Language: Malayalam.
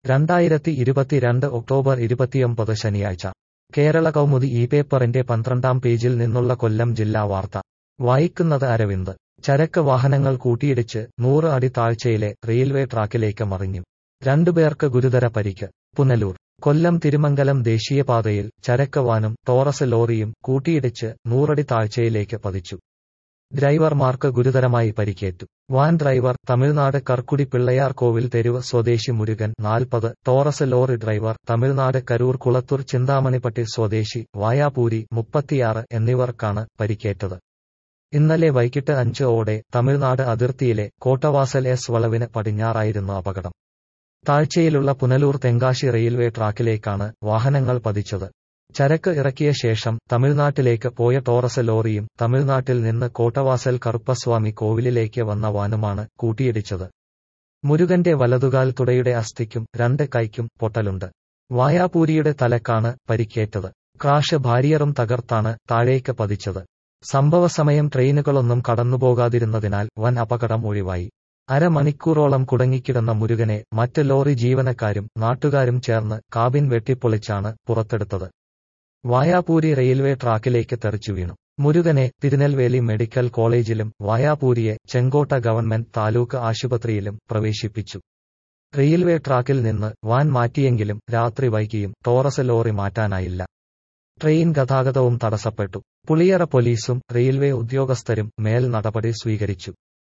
രണ്ടായിരത്തി ഇരുപത്തിരണ്ട് ഒക്ടോബർ ഇരുപത്തിയൊമ്പത് ശനിയാഴ്ച കേരള കൗമുദി ഈ പേപ്പറിന്റെ പന്ത്രണ്ടാം പേജിൽ നിന്നുള്ള കൊല്ലം ജില്ലാ വാർത്ത വായിക്കുന്നത് അരവിന്ദ് ചരക്ക് വാഹനങ്ങൾ കൂട്ടിയിടിച്ച് നൂറ് അടി താഴ്ചയിലെ റെയിൽവേ ട്രാക്കിലേക്ക് മറിഞ്ഞു രണ്ടുപേർക്ക് ഗുരുതര പരിക്ക് പുനലൂർ കൊല്ലം തിരുമംഗലം ദേശീയപാതയിൽ ചരക്ക് വാനും ടോറസ് ലോറിയും കൂട്ടിയിടിച്ച് നൂറടി താഴ്ചയിലേക്ക് പതിച്ചു ഡ്രൈവർമാർക്ക് ഗുരുതരമായി പരിക്കേറ്റു വാൻ ഡ്രൈവർ തമിഴ്നാട് കർക്കുടി പിള്ളയാർ കോവിൽ തെരുവ് സ്വദേശി മുരുകൻ നാൽപ്പത് Taurus lorry driver Tamil Nadu Karur Kulathur Chinthamanipatti സ്വദേശി വായാപൂരി മുപ്പത്തിയാറ് എന്നിവർക്കാണ് പരിക്കേറ്റത് ഇന്നലെ വൈകിട്ട് അഞ്ച് ഓടെ തമിഴ്നാട് അതിർത്തിയിലെ കോട്ടവാസൽ എസ് വളവിന് പടിഞ്ഞാറായിരുന്നു അപകടം താഴ്ചയിലുള്ള പുനലൂർ തെങ്കാശി റെയിൽവേ ട്രാക്കിലേക്കാണ് വാഹനങ്ങൾ പതിച്ചത് ചരക്ക് ഇറക്കിയ ശേഷം തമിഴ്നാട്ടിലേക്ക് പോയ ടോറസ് ലോറിയും തമിഴ്നാട്ടിൽ നിന്ന് കോട്ടവാസൽ കറുപ്പസ്വാമി കോവിലിലേക്ക് വന്ന വാനുമാണ് കൂട്ടിയിടിച്ചത് മുരുകന്റെ വലതുകാൽ തുടയുടെ അസ്ഥിക്കും രണ്ട് കൈക്കും പൊട്ടലുണ്ട് വായാപൂരിയുടെ തലക്കാണ് പരിക്കേറ്റത് ക്രാഷ് ഭാരിയറും തകർത്താണ് താഴേക്ക് പതിച്ചത് സംഭവസമയം ട്രെയിനുകളൊന്നും കടന്നുപോകാതിരുന്നതിനാൽ വൻ അപകടം ഒഴിവായി അരമണിക്കൂറോളം കുടങ്ങിക്കിടന്ന മുരുകനെ മറ്റ് ലോറി ജീവനക്കാരും നാട്ടുകാരും ചേർന്ന് കാബിൻ വെട്ടിപ്പൊളിച്ചാണ് പുറത്തെടുത്തത് വായാപൂരി റെയിൽവേ ട്രാക്കിലേക്ക് തെറിച്ചു വീണു മുരുകനെ തിരുനെൽവേലി മെഡിക്കൽ കോളേജിലും വായാപൂരിയെ ചെങ്കോട്ട ഗവൺമെന്റ് താലൂക്ക് ആശുപത്രിയിലും പ്രവേശിപ്പിച്ചു റെയിൽവേ ട്രാക്കിൽ നിന്ന് വാൻ മാറ്റിയെങ്കിലും രാത്രി വൈകിയും ടോറസ് ലോറി മാറ്റാനായില്ല ട്രെയിൻ ഗതാഗതവും തടസ്സപ്പെട്ടു പുളിയറ പോലീസും റെയിൽവേ ഉദ്യോഗസ്ഥരും മേൽ നടപടി സ്വീകരിച്ചു